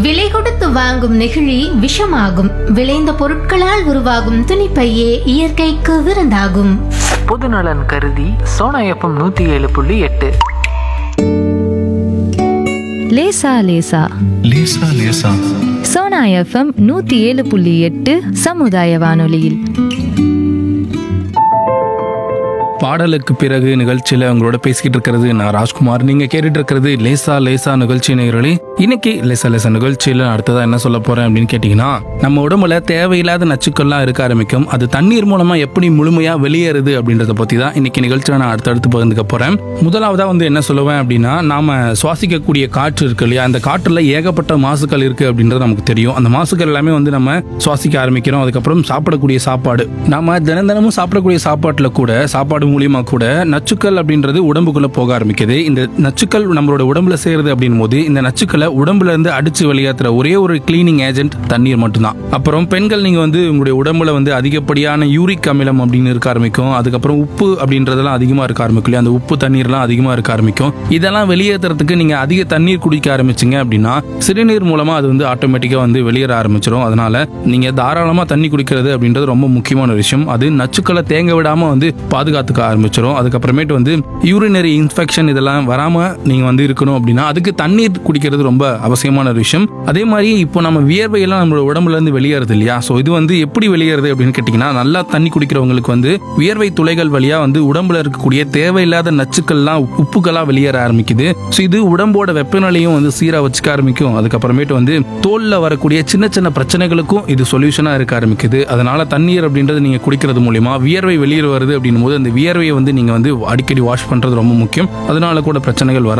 விலை கொடுத்து வாங்கும் நெகிழி விஷமாகும் விளைந்த பொருட்களால் உருவாகும் துணிப்பையே இயற்கைக்கு விருந்தாகும் பொதுநலன் கருதி சோனா எஃப்எம் நூற்றி ஏழு புள்ளி எட்டு லேசா லேசா லேசா லேசா சோனா எஃப்எம் நூத்தி ஏழு புள்ளி எட்டு சமுதாய வானொலியில் பாடலுக்கு பிறகு நிகழ்ச்சியில உங்களோட பேசிக்கிட்டு இருக்கிறது நான் ராஜ்குமார் நீங்க கேட்டுட்டு இருக்கிறது லேசா லேசா நிகழ்ச்சி நேயர்களே இன்னைக்கு லேசா லேசா நிகழ்ச்சியில அடுத்ததா என்ன சொல்ல போறேன் அப்படின்னு கேட்டீங்கன்னா நம்ம உடம்புல தேவையில்லாத நச்சுக்கள்லாம் இருக்க ஆரம்பிக்கும் அது தண்ணீர் மூலமா எப்படி முழுமையா வெளியேறுது அப்படின்றத பத்தி தான் இன்னைக்கு நிகழ்ச்சியில நான் அடுத்தடுத்து பகிர்ந்துக்க போறேன் முதலாவதா வந்து என்ன சொல்லுவேன் அப்படின்னா நாம சுவாசிக்கக்கூடிய காற்று இருக்கு இல்லையா அந்த காற்றுல ஏகப்பட்ட மாசுக்கள் இருக்கு அப்படின்றது நமக்கு தெரியும் அந்த மாசுக்கள் எல்லாமே வந்து நம்ம சுவாசிக்க ஆரம்பிக்கிறோம் அதுக்கப்புறம் சாப்பிடக்கூடிய சாப்பாடு நாம தினம் தினமும் சாப்பிடக்கூடிய சாப்பாட்டுல கூட சாப்பாடு மூலியமா கூட நச்சுக்கள் அப்படின்றது உடம்புக்குள்ள போக ஆரம்பிக்குது இந்த நச்சுக்கள் நம்மளோட உடம்புல சேருது அப்படின் போது இந்த நச்சுக்களை உடம்புல இருந்து அடிச்சு வெளியேற்றுற ஒரே ஒரு கிளீனிங் ஏஜென்ட் தண்ணீர் மட்டும்தான் அப்புறம் பெண்கள் நீங்க வந்து உங்களுடைய உடம்புல வந்து அதிகப்படியான யூரிக் அமிலம் அப்படின்னு இருக்க ஆரம்பிக்கும் அதுக்கப்புறம் உப்பு அப்படின்றதெல்லாம் அதிகமா இருக்க ஆரம்பிக்கும் இல்லையா அந்த உப்பு தண்ணீர்லாம் அதிகமா இருக்க ஆரம்பிக்கும் இதெல்லாம் வெளியேற்றுறதுக்கு நீங்க அதிக தண்ணீர் குடிக்க ஆரம்பிச்சீங்க அப்படின்னா சிறுநீர் மூலமா அது வந்து ஆட்டோமேட்டிக்கா வந்து வெளியேற ஆரம்பிச்சிடும் அதனால நீங்க தாராளமா தண்ணி குடிக்கிறது அப்படின்றது ரொம்ப முக்கியமான விஷயம் அது நச்சுக்களை தேங்க விடாம வந்து பாதுகாத்துக்க ஆரம்பிச்சிடும் அதுக்கப்புறமேட்டு வந்து யூரினரி இன்ஃபெக்ஷன் இதெல்லாம் வராம நீங்க வந்து இருக்கணும் அப்படின்னா அதுக்கு தண்ணீர் குடிக்கிறது ரொம்ப அவசியமான ஒரு விஷயம் அதே மாதிரி இப்போ நம்ம வியர்வையெல்லாம் நம்மளோட உடம்புல இருந்து வெளியேறுது இல்லையா ஸோ இது வந்து எப்படி வெளியேறுது அப்படின்னு கேட்டிங்கன்னா நல்லா தண்ணி குடிக்கிறவங்களுக்கு வந்து வியர்வை துளைகள் வழியா வந்து உடம்புல இருக்கக்கூடிய தேவையில்லாத நச்சுக்கள்லாம் உப்புகளா வெளியேற ஆரம்பிக்குது ஸோ இது உடம்போட வெப்பநிலையும் வந்து சீரா வச்சுக்க ஆரம்பிக்கும் அதுக்கப்புறமேட்டு வந்து தோல்ல வரக்கூடிய சின்ன சின்ன பிரச்சனைகளுக்கும் இது சொல்யூஷனா இருக்க ஆரம்பிக்குது அதனால தண்ணீர் அப்படின்றது நீங்க குடிக்கிறது மூலியமா வியர்வை வெளியே வருது அப்படின்னும் போது அந்த வியர்வையை வந்து நீங்க வந்து அடிக்கடி வாஷ் பண்றது ரொம்ப முக்கியம் அதனால கூட பிரச்சனைகள் வர